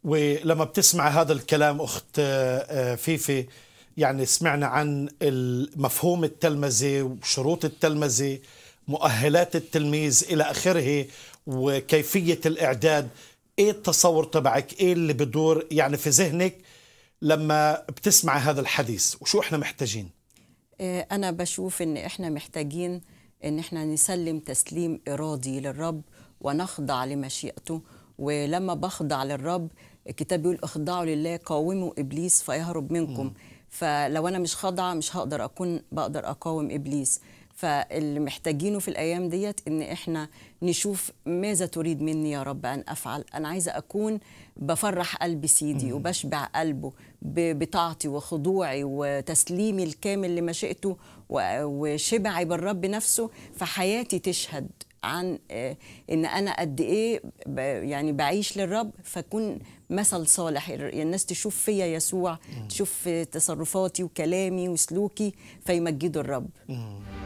ولما بتسمع هذا الكلام أخت فيفي يعني سمعنا عن مفهوم التلمذة وشروط التلمذة مؤهلات التلميذ إلى آخره وكيفية الإعداد إيه التصور تبعك إيه اللي بدور يعني في ذهنك لما بتسمع هذا الحديث وشو إحنا محتاجين أنا بشوف إن إحنا محتاجين إن إحنا نسلم تسليم إرادي للرب ونخضع لمشيئته ولما بخضع للرب الكتاب بيقول اخضعوا لله قاوموا ابليس فيهرب منكم م. فلو انا مش خاضعه مش هقدر اكون بقدر اقاوم ابليس فاللي محتاجينه في الايام ديت ان احنا نشوف ماذا تريد مني يا رب ان افعل انا عايزه اكون بفرح قلبي سيدي وبشبع قلبه بطاعتي وخضوعي وتسليمي الكامل لمشيئته وشبعي بالرب نفسه فحياتي تشهد عن ان انا قد ايه يعني بعيش للرب فكون مثل صالح الناس تشوف فيا يسوع تشوف تصرفاتي وكلامي وسلوكي فيمجدوا الرب